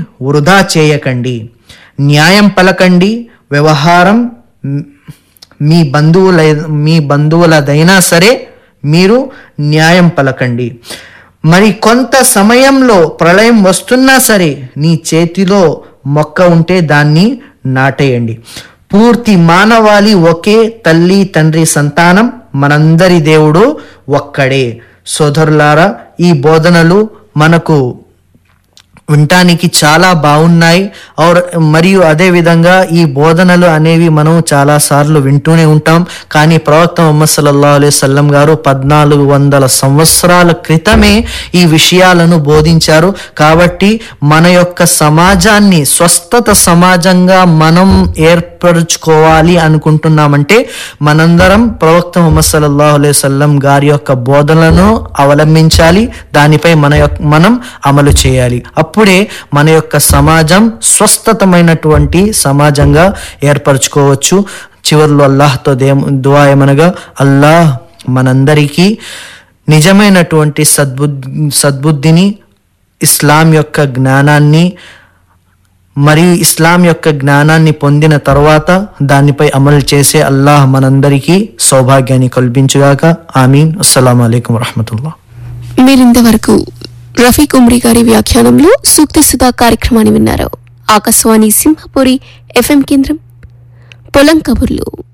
వృధా చేయకండి న్యాయం పలకండి వ్యవహారం మ్, మీ బంధువుల మీ బంధువులదైనా సరే మీరు న్యాయం పలకండి మరి కొంత సమయంలో ప్రళయం వస్తున్నా సరే నీ చేతిలో మొక్క ఉంటే దాన్ని నాటేయండి పూర్తి మానవాళి ఒకే తల్లి తండ్రి సంతానం మనందరి దేవుడు ఒక్కడే సోదరులారా ఈ బోధనలు మనకు వినటానికి చాలా బాగున్నాయి ఔర్ మరియు అదే విధంగా ఈ బోధనలు అనేవి మనం చాలా సార్లు వింటూనే ఉంటాం కానీ ప్రవక్త ముహమ్మద్ సల్లల్లాహు అలైహి వసల్లం గారు పద్నాలుగు వందల సంవత్సరాల క్రితమే ఈ విషయాలను బోధించారు కాబట్టి మన యొక్క సమాజాన్ని స్వస్థత సమాజంగా మనం ఏర్పరచుకోవాలి అనుకుంటున్నామంటే మనందరం ప్రవక్త ముహమ్మద్ సల్లల్లాహు అలైహి వసల్లం గారి యొక్క బోధనలను అవలంబించాలి దానిపై మన యొక్క మనం అమలు చేయాలి అప్పుడే మన యొక్క సమాజం స్వస్థతమైనటువంటి సమాజంగా ఏర్పరచుకోవచ్చు చివరిలో అల్లాహ్తో దే దువా ఏమనగా అల్లాహ్ మనందరికీ నిజమైనటువంటి సద్బుద్ధి సద్బుద్ధిని ఇస్లాం యొక్క జ్ఞానాన్ని మరియు ఇస్లాం యొక్క జ్ఞానాన్ని పొందిన తర్వాత దానిపై అమలు చేసే అల్లాహ్ మనందరికీ సౌభాగ్యాన్ని కల్పించుగాక ఆమీన్ అస్సలం అయికం వరహమతుల్లా మీరింతవరకు రఫీక్ ఉమ్రీ గారి వ్యాఖ్యానంలో సూక్తి సుధా కార్యక్రమాన్ని విన్నారు ఆకాశవాణి సింహపురి ఎఫ్ఎం కేంద్రం పొలం కబుర్లు